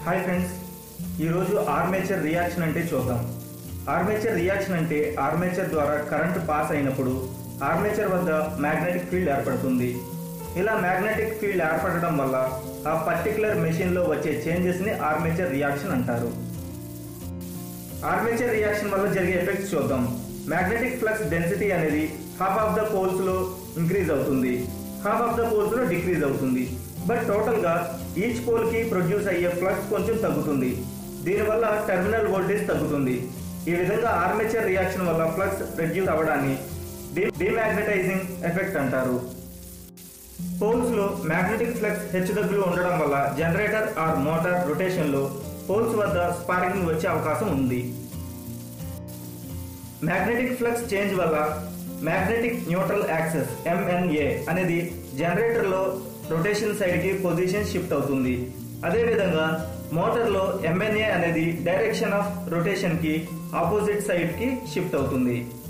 hi friends ఈరోజు armature reaction అంటే చూద్దాం ఆర్మేచర్ రియాక్షన్ అంటే ఆర్మేచర్ ద్వారా కరెంట్ పాస్ అయినప్పుడు ఆర్మేచర్ వద్ద మ్యాగ్నెటిక్ ఫీల్డ్ ఏర్పడుతుంది ఇలా మ్యాగ్నెటిక్ ఫీల్డ్ ఏర్పడడం వల్ల ఆ పర్టికులర్ మెషిన్లో వచ్చే చేంజెస్ని ఆర్మేచర్ రియాక్షన్ అంటారు ఆర్మేచర్ రియాక్షన్ వల్ల జరిగే ఎఫెక్ట్స్ చూద్దాం మ్యాగ్నెటిక్ ఫ్లక్స్ డెన్సిటీ అనేది హాఫ్ ఆఫ్ ద పోల్స్ లో ఇంక్రీజ్ అవుతుంది హాఫ్ ఆఫ్ ద పోల్స్ లో డిక్రీజ్ అవుతుంది బట్ టోటల్ గా ఈచ్ పోల్ కి ప్రొడ్యూస్ అయ్యే ఫ్లక్స్ కొంచెం తగ్గుతుంది దీనివల్ల టెర్మినల్ వోల్టేజ్ తగ్గుతుంది ఈ విధంగా ఆర్మేచర్ రియాక్షన్ వల్ల ఫ్లక్స్ రెడ్యూస్ అవ్వడాన్ని డిమాగ్నటైజింగ్ ఎఫెక్ట్ అంటారు పోల్స్ లో మ్యాగ్నెటిక్ ఫ్లక్స్ హెచ్చుతగ్గులు ఉండడం వల్ల జనరేటర్ ఆర్ మోటార్ రొటేషన్ లో పోల్స్ వద్ద స్పార్కింగ్ వచ్చే అవకాశం ఉంది మ్యాగ్నెటిక్ ఫ్లక్స్ చేంజ్ వల్ల మ్యాగ్నెటిక్ న్యూట్రల్ యాక్సెస్ ఎంఎన్ఏ అనేది జనరేటర్ లో రొటేషన్ సైడ్ కి పొజిషన్ షిఫ్ట్ అవుతుంది అదేవిధంగా మోటార్ లో ఎంఎన్ఏ అనేది డైరెక్షన్ ఆఫ్ రొటేషన్ కి ఆపోజిట్ సైడ్ కి షిఫ్ట్ అవుతుంది